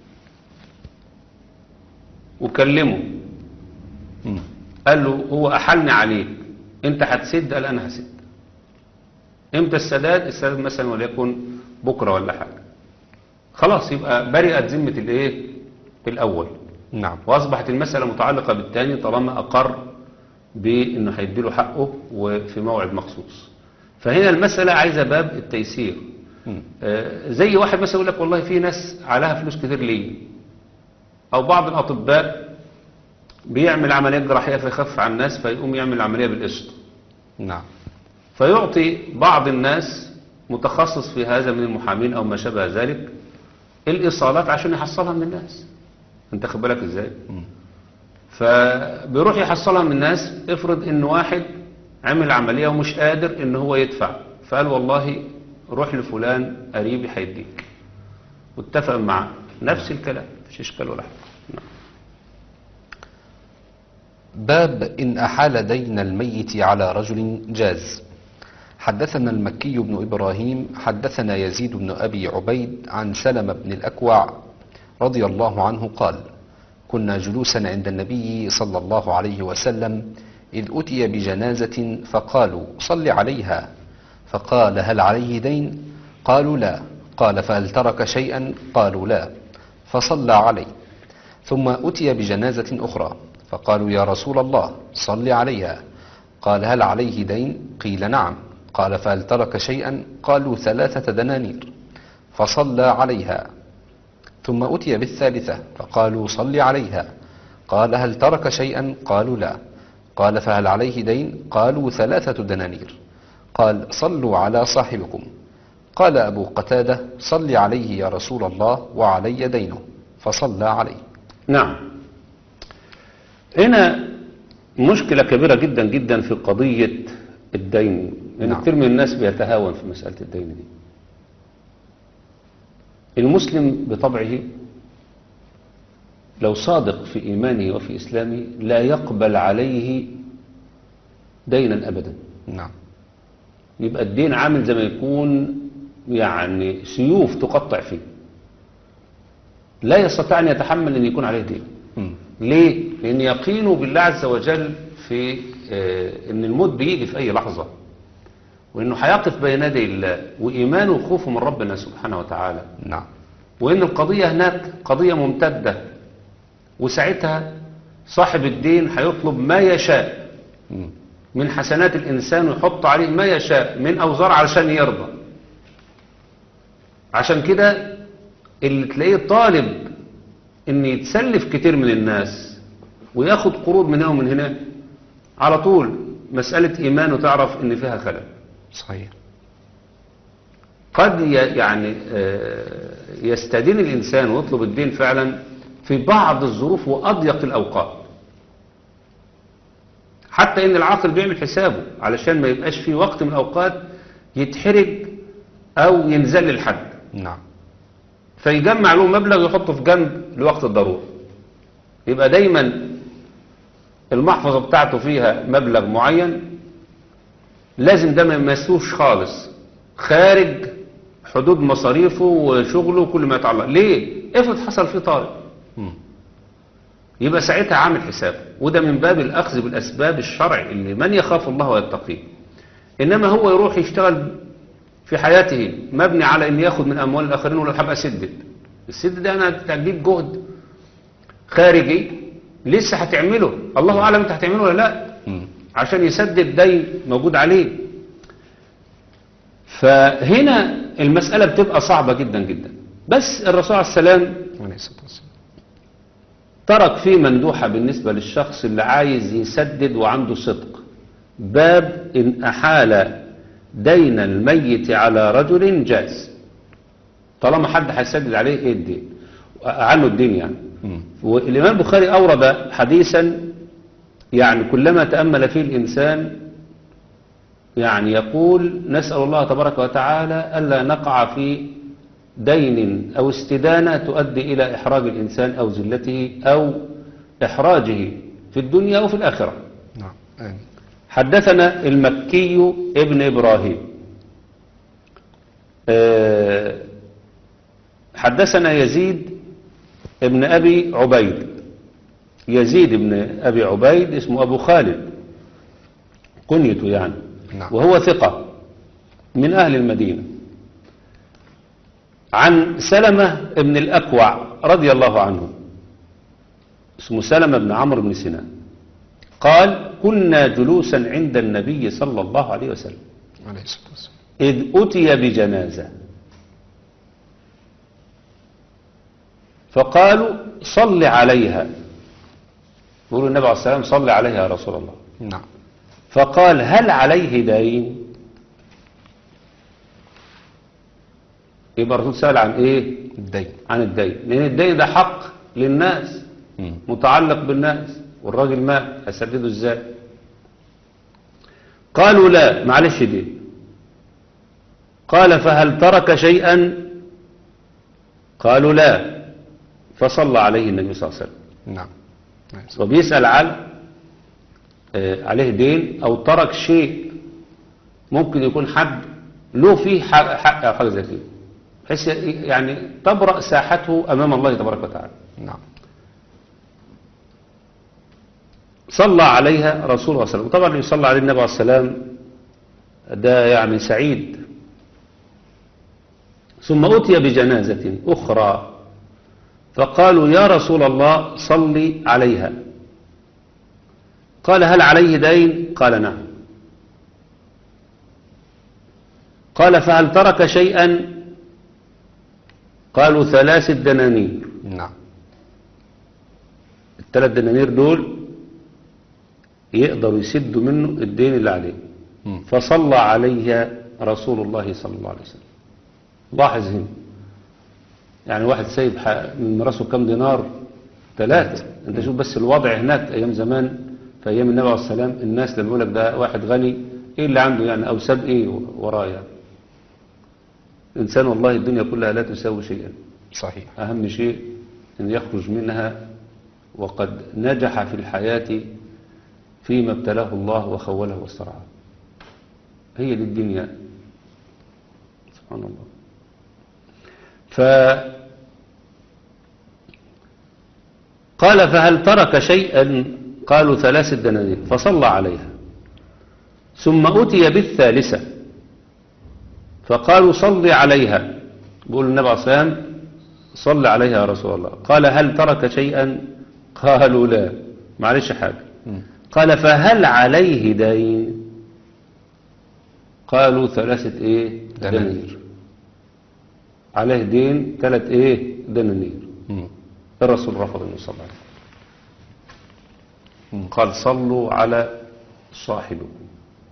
وكلمه مم. قال له هو أحلني عليك انت هتسد قال انا هسد امتى السداد السداد مثلا وليكن بكرة ولا حاجة خلاص يبقى برئت ذمة الايه الاول نعم واصبحت المسألة متعلقة بالتاني طالما اقر بانه هيديله حقه وفي موعد مخصوص فهنا المسألة عايزة باب التيسير مم. آه، زي واحد مثلا يقول لك والله في ناس عليها فلوس كتير ليه او بعض الاطباء بيعمل عملية جراحية فيخف على الناس فيقوم يعمل العملية بالقسط نعم فيعطي بعض الناس متخصص في هذا من المحامين او ما شابه ذلك الايصالات عشان يحصلها من الناس انت خد بالك ازاي مم. فبيروح يحصلها من الناس افرض ان واحد عمل عملية ومش قادر ان هو يدفع فقال والله روح لفلان قريبي هيديك واتفق معاه نفس الكلام مفيش اشكال ولا حاجه نعم. باب إن أحال دين الميت على رجل جاز حدثنا المكي بن إبراهيم حدثنا يزيد بن أبي عبيد عن سلم بن الأكوع رضي الله عنه قال كنا جلوسا عند النبي صلى الله عليه وسلم إذ أتي بجنازة فقالوا صل عليها فقال هل عليه دين قالوا لا قال فهل ترك شيئا قالوا لا فصلى عليه ثم أتي بجنازة أخرى فقالوا يا رسول الله صل عليها قال هل عليه دين قيل نعم قال فهل ترك شيئا قالوا ثلاثة دنانير فصلى عليها ثم أتي بالثالثة فقالوا صل عليها قال هل ترك شيئا قالوا لا قال فهل عليه دين قالوا ثلاثة دنانير قال صلوا على صاحبكم قال أبو قتادة صل عليه يا رسول الله وعلي دينه فصلى عليه نعم هنا مشكلة كبيرة جدا جدا في قضية الدين لأن نعم. كثير من الناس بيتهاون في مسألة الدين دي المسلم بطبعه لو صادق في إيمانه وفي إسلامه لا يقبل عليه دينا أبدا نعم يبقى الدين عامل زي ما يكون يعني سيوف تقطع فيه لا يستطيع أن يتحمل أن يكون عليه دين مم. ليه؟ لأن يقينه بالله عز وجل في آه، أن الموت بيجي في أي لحظة وأنه هيقف بين يدي الله وإيمانه وخوفه من ربنا سبحانه وتعالى نعم وإن القضية هناك قضية ممتدة وساعتها صاحب الدين هيطلب ما يشاء مم. من حسنات الإنسان ويحط عليه ما يشاء من أوزار علشان يرضى عشان كده اللي تلاقيه طالب ان يتسلف كتير من الناس وياخد قروض من هنا ومن هنا على طول مسألة إيمانه تعرف ان فيها خلل صحيح قد ي- يعني آه، يستدين الإنسان ويطلب الدين فعلا في بعض الظروف وأضيق الأوقات حتى إن العاقل بيعمل حسابه علشان ما يبقاش في وقت من الأوقات يتحرج أو ينزل للحد نعم فيجمع له مبلغ يحطه في جنب لوقت الضرورة يبقى دايما المحفظة بتاعته فيها مبلغ معين لازم ده ما يمسوش خالص خارج حدود مصاريفه وشغله وكل ما يتعلق ليه افرض حصل فيه طارئ مم. يبقى ساعتها عامل حساب وده من باب الأخذ بالأسباب الشرعي اللي من يخاف الله ويتقيه إنما هو يروح يشتغل في حياته مبني على إن ياخد من أموال الآخرين ولا هبقى سدد السد ده أنا هتجيب جهد خارجي لسه هتعمله الله أعلم أنت هتعمله ولا لا مم. عشان يسدد دين موجود عليه فهنا المسألة بتبقى صعبة جدا جدا بس الرسول عليه السلام عليه الصلاة والسلام ترك فيه مندوحة بالنسبة للشخص اللي عايز يسدد وعنده صدق باب إن أحال دين الميت على رجل جاز طالما حد هيسدد عليه ايه الدين عنه الدين يعني مم. والإمام البخاري أورد حديثا يعني كلما تأمل فيه الإنسان يعني يقول نسأل الله تبارك وتعالى ألا نقع في دين أو استدانة تؤدي إلى إحراج الإنسان أو ذلته أو إحراجه في الدنيا أو في الآخرة نعم آمين حدثنا المكي ابن إبراهيم آه، حدثنا يزيد ابن أبي عبيد يزيد ابن أبي عبيد اسمه أبو خالد كنيته يعني نعم. وهو ثقة من أهل المدينة عن سلمة ابن الأكوع رضي الله عنه اسمه سلمة بن عمرو بن سنان قال كنا جلوسا عند النبي صلى الله عليه وسلم عليه الصلاة والسلام إذ أتي بجنازة فقالوا صل عليها يقول النبي عليه الصلاة والسلام صل عليها يا رسول الله نعم فقال هل عليه دين يبقى الرسول سأل عن ايه الدين عن الدين لان الدين ده حق للناس مم. متعلق بالناس والراجل مات هيسدده ازاي قالوا لا معلش دي قال فهل ترك شيئا قالوا لا فصلى عليه النبي صلى الله عليه وسلم نعم نعم. وبيسأل على آه، عليه دين أو ترك شيء ممكن يكون حد له فيه حق حق أو حاجة زي كده بحيث يعني تبرأ ساحته أمام الله تبارك وتعالى نعم صلى عليها رسول الله صلى الله عليه وسلم طبعا يصلى عليه النبي عليه السلام ده يعني سعيد ثم أتي بجنازة أخرى فقالوا يا رسول الله صل عليها قال هل عليه دين قال نعم قال فهل ترك شيئا قالوا ثلاث دنانير نعم الثلاث دنانير دول يقدروا يسدوا منه الدين اللي عليه مم. فصلى عليها رسول الله صلى الله عليه وسلم لاحظ هنا يعني واحد سايب ح- من راسه كم دينار ثلاثة انت شوف بس الوضع هناك ايام زمان في ايام النبي عليه السلام الناس لما يقول لك ده واحد غني ايه اللي عنده يعني او ساب ايه وراه يعني انسان والله الدنيا كلها لا تساوي شيئا صحيح أهم شيء أن يخرج منها وقد نجح في الحياة فيما ابتلاه الله وخوله واسترعاه هي دي الدنيا سبحان الله ف قال فهل ترك شيئا قالوا ثلاث دنانير فصلى عليها ثم أتي بالثالثة فقالوا صل عليها بيقول النبي عليه الصلاة والسلام صل عليها يا رسول الله قال هل ترك شيئا قالوا لا معلش حاجة مم. قال فهل عليه دين قالوا ثلاثة ايه دنانير. عليه دين ثلاث ايه دنانير مم. الرسول رفض انه يصلي عليه مم. قال صلوا على صاحبكم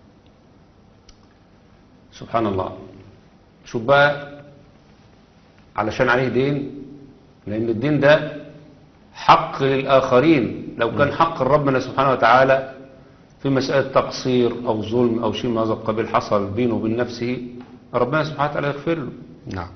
سبحان الله شوف بقى علشان عليه دين لأن الدين ده حق للآخرين لو كان حق ربنا سبحانه وتعالى في مسألة تقصير أو ظلم أو شيء من هذا القبيل حصل بينه وبين نفسه ربنا سبحانه وتعالى يغفر له نعم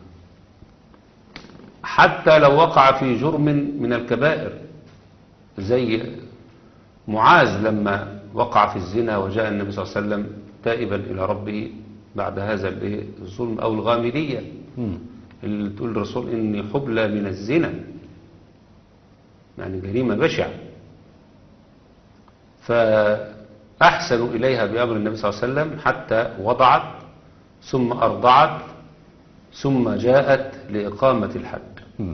حتى لو وقع في جرم من الكبائر زي معاذ لما وقع في الزنا وجاء النبي صلى الله عليه وسلم تائبا إلى ربه بعد هذا الإيه؟ الظلم أو الغامدية مم. اللي تقول الرسول إني حبلى من الزنا يعني جريمة بشعة فأحسنوا إليها بأمر النبي صلى الله عليه وسلم حتى وضعت ثم أرضعت ثم جاءت لإقامة الحد مم.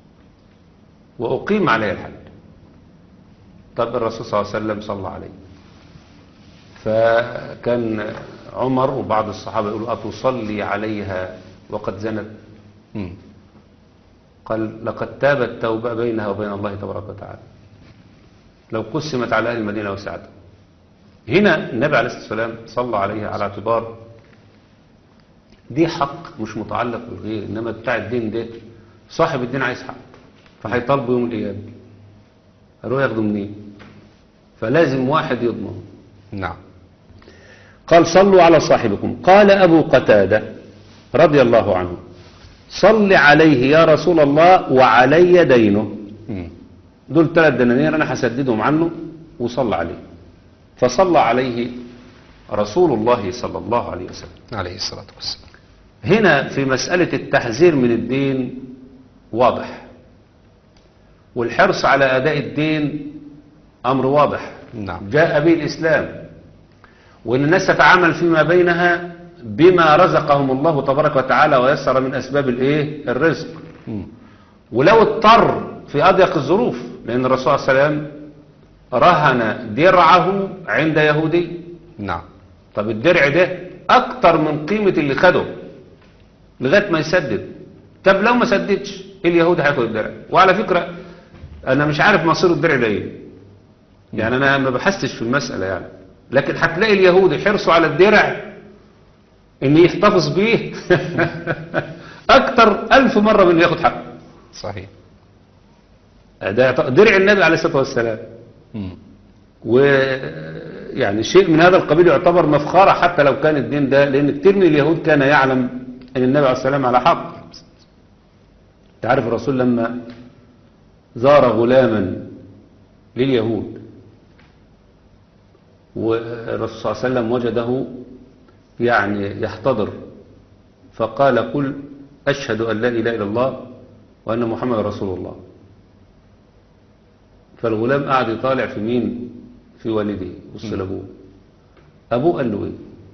وأقيم عليها الحد طب الرسول صلى الله عليه وسلم صلى عليه فكان عمر وبعض الصحابة يقولوا أتصلي عليها وقد زنت مم. قال لقد تابت توبة بينها وبين الله تبارك وتعالى لو قسمت على أهل المدينة وسعتهم هنا النبي عليه الصلاة والسلام صلى عليه على اعتبار دي حق مش متعلق بالغير إنما بتاع الدين ده صاحب الدين عايز حق فهيطالبه يوم القيامة هيروح ياخده منين فلازم واحد يضمن نعم قال صلوا على صاحبكم قال أبو قتادة رضي الله عنه صل عليه يا رسول الله وعلي دينه مم. دول ثلاث دنانير أنا هسددهم عنه وصلى عليه فصلى عليه رسول الله صلى الله عليه وسلم عليه الصلاة والسلام هنا في مسألة التحذير من الدين واضح والحرص على أداء الدين أمر واضح نعم جاء به الإسلام وإن الناس تتعامل فيما بينها بما رزقهم الله تبارك وتعالى ويسر من أسباب الإيه الرزق مم. ولو اضطر في أضيق الظروف لأن الرسول صلى الله عليه وسلم رهن درعه عند يهودي نعم طب الدرع ده أكتر من قيمة اللي خده لغاية ما يسدد طب لو ما سددش اليهودي هياخد الدرع وعلى فكرة أنا مش عارف مصير الدرع ده إيه يعني أنا ما بحثتش في المسألة يعني لكن هتلاقي اليهودي حرصوا على الدرع إن يحتفظ بيه أكتر ألف مرة من اللي ياخد حقه صحيح ده درع النبي عليه الصلاة والسلام مم. ويعني شيء من هذا القبيل يعتبر مفخرة حتى لو كان الدين ده لأن كتير من اليهود كان يعلم أن النبي عليه السلام على حق تعرف الرسول لما زار غلاما لليهود والرسول صلى الله عليه وسلم وجده يعني يحتضر فقال قل أشهد أن لا إله إلا الله وأن محمد رسول الله فالغلام قاعد يطالع في مين في والده بص لابوه ابوه قال له ايه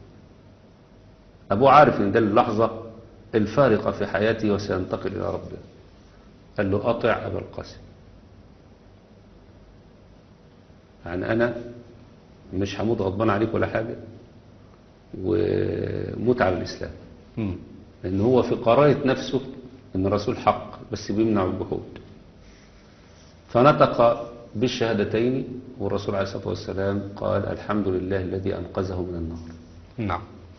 ابوه عارف ان ده اللحظه الفارقه في حياته وسينتقل الى ربه قال له اطع ابا القاسم يعني انا مش هموت غضبان عليك ولا حاجه وموت على الاسلام مم. لان هو في قرايه نفسه ان الرسول حق بس بيمنع الجحود فنطق بالشهادتين والرسول عليه الصلاة والسلام قال الحمد لله الذي أنقذه من النار نعم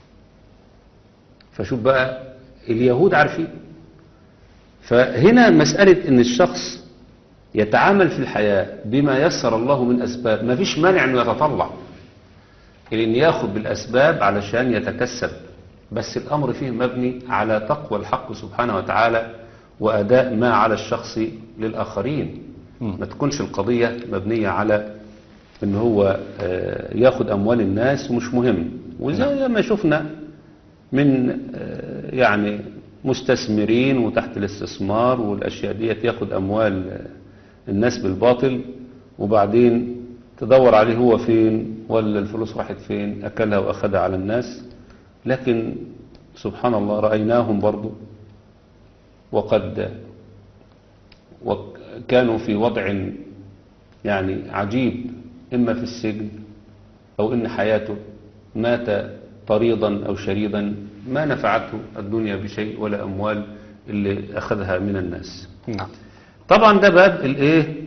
فشوف بقى اليهود عارفين فهنا مسألة ان الشخص يتعامل في الحياة بما يسر الله من أسباب ما فيش مانع انه يتطلع ان ياخد بالأسباب علشان يتكسب بس الأمر فيه مبني على تقوى الحق سبحانه وتعالى وأداء ما على الشخص للآخرين مم. ما تكونش القضية مبنية على ان هو آه، ياخد أموال الناس ومش مهم وزي ما شفنا من آه، يعني مستثمرين وتحت الاستثمار والأشياء ديت ياخد أموال آه، الناس بالباطل وبعدين تدور عليه هو فين ولا الفلوس راحت فين أكلها وأخذها على الناس لكن سبحان الله رأيناهم برضو وقد وكانوا في وضع يعني عجيب إما في السجن أو إن حياته مات طريضا أو شريدا ما نفعته الدنيا بشيء ولا أموال اللي أخذها من الناس نعم طبعا ده باب الايه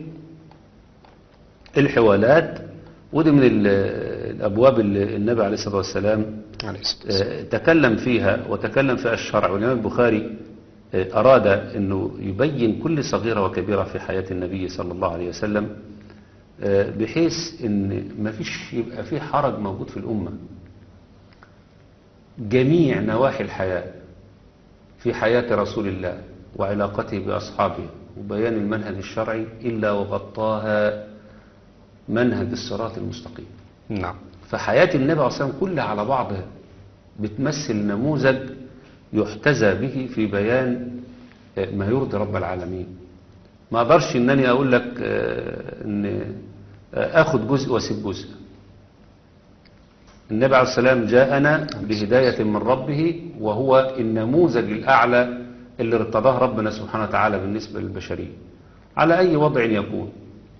الحوالات ودي من ال- الابواب اللي النبي عليه الصلاه والسلام عليه الصلاة والسلام آه، تكلم فيها وتكلم فيها الشرع والامام البخاري آه، اراد انه يبين كل صغيره وكبيره في حياه النبي صلى الله عليه وسلم آه، بحيث ان ما فيش يبقى في حرج موجود في الامه جميع نواحي الحياه في حياة رسول الله وعلاقته بأصحابه وبيان المنهج الشرعي إلا وغطاها منهج الصراط المستقيم نعم فحياة النبي عليه الصلاة والسلام كلها على بعضها بتمثل نموذج يحتذى به في بيان آه، ما يرضي رب العالمين ما اقدرش انني اقول لك آه، ان آه، اخد جزء واسيب جزء النبي عليه السلام جاءنا بهداية من ربه وهو النموذج الأعلى اللي ارتضاه ربنا سبحانه وتعالى بالنسبة للبشرية على أي وضع يكون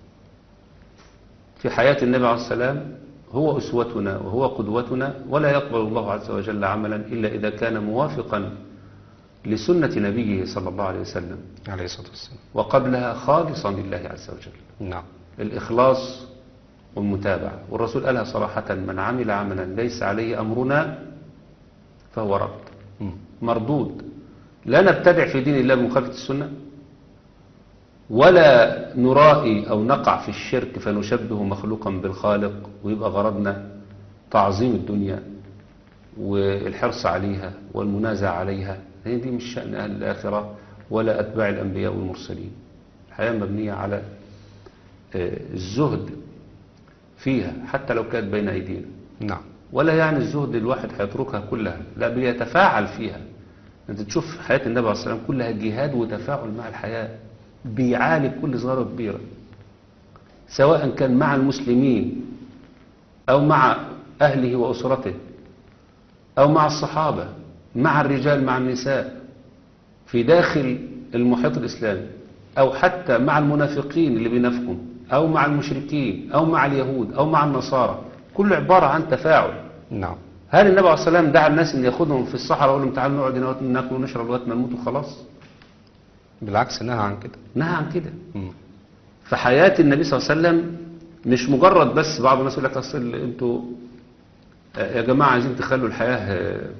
في حياة النبي عليه السلام هو أسوتنا وهو قدوتنا ولا يقبل الله عز وجل عملا إلا إذا كان موافقا لسنة نبيه صلى الله عليه وسلم عليه الصلاة والسلام وقبلها خالصا لله عز وجل نعم الإخلاص والمتابعة والرسول قالها صراحة من عمل عملا ليس عليه أمرنا فهو رد مم. مردود لا نبتدع في دين الله بمخالفة السنة ولا نرائي أو نقع في الشرك فنشبه مخلوقا بالخالق ويبقى غرضنا تعظيم الدنيا والحرص عليها والمنازع عليها هي دي مش شأن أهل الآخرة ولا أتباع الأنبياء والمرسلين الحياة مبنية على آه، الزهد فيها حتى لو كانت بين أيدينا نعم ولا يعني الزهد الواحد هيتركها كلها لا بيتفاعل فيها انت تشوف حياة النبي عليه الصلاة والسلام كلها جهاد وتفاعل مع الحياة بيعالج كل صغيرة وكبيرة سواء كان مع المسلمين أو مع أهله وأسرته أو مع الصحابة مع الرجال مع النساء في داخل المحيط الإسلامي أو حتى مع المنافقين اللي بينافقوا أو مع المشركين أو مع اليهود أو مع النصارى كله عبارة عن تفاعل نعم هل النبي عليه الصلاة والسلام دعا الناس ان ياخدهم في الصحراء ويقول لهم تعالوا نقعد هنا ناكل ونشرب لغايه ما نموت وخلاص بالعكس نهى عن كده نهى عن كده مم. فحياة النبي صلى الله عليه وسلم مش مجرد بس بعض الناس يقول لك اصل انتوا آه، يا جماعة عايزين تخلوا الحياة آه،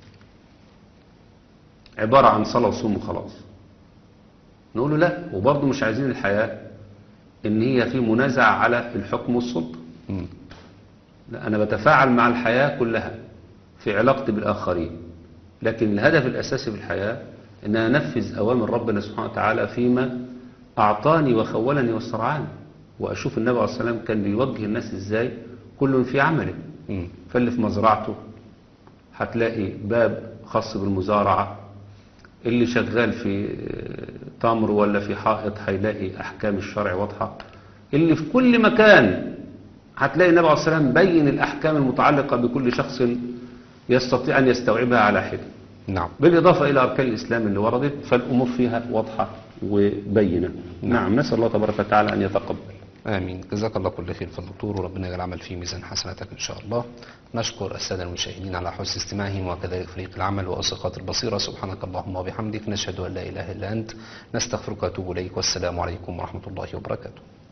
عبارة عن صلاة وصوم وخلاص نقول له لا وبرضه مش عايزين الحياة ان هي في منازع على الحكم والسلطة مم. لا أنا بتفاعل مع الحياة كلها في علاقتي بالآخرين لكن الهدف الأساسي في الحياة أن أنا أنفذ أوامر ربنا سبحانه وتعالى فيما أعطاني وخولني واسترعاني وأشوف النبي عليه الصلاة والسلام كان بيوجه الناس إزاي كل في عمله مم. فاللي في مزرعته هتلاقي باب خاص بالمزارعة اللي شغال في آه، تمر ولا في حائط هيلاقي أحكام الشرع واضحة اللي في كل مكان هتلاقي النبي عليه الصلاة والسلام بين الأحكام المتعلقة بكل شخص يستطيع أن يستوعبها على حدة نعم بالإضافة إلى أركان الإسلام اللي وردت فالأمور فيها واضحة وبينة نعم نسأل الله تبارك وتعالى أن يتقبل آمين جزاك الله كل خير فضل الدكتور وربنا يجعل العمل في ميزان حسناتك إن شاء الله نشكر السادة المشاهدين على حسن استماعهم وكذلك فريق العمل وأسقاط البصيرة سبحانك اللهم وبحمدك نشهد أن لا إله إلا أنت نستغفرك ونتوب إليك والسلام عليكم ورحمة الله وبركاته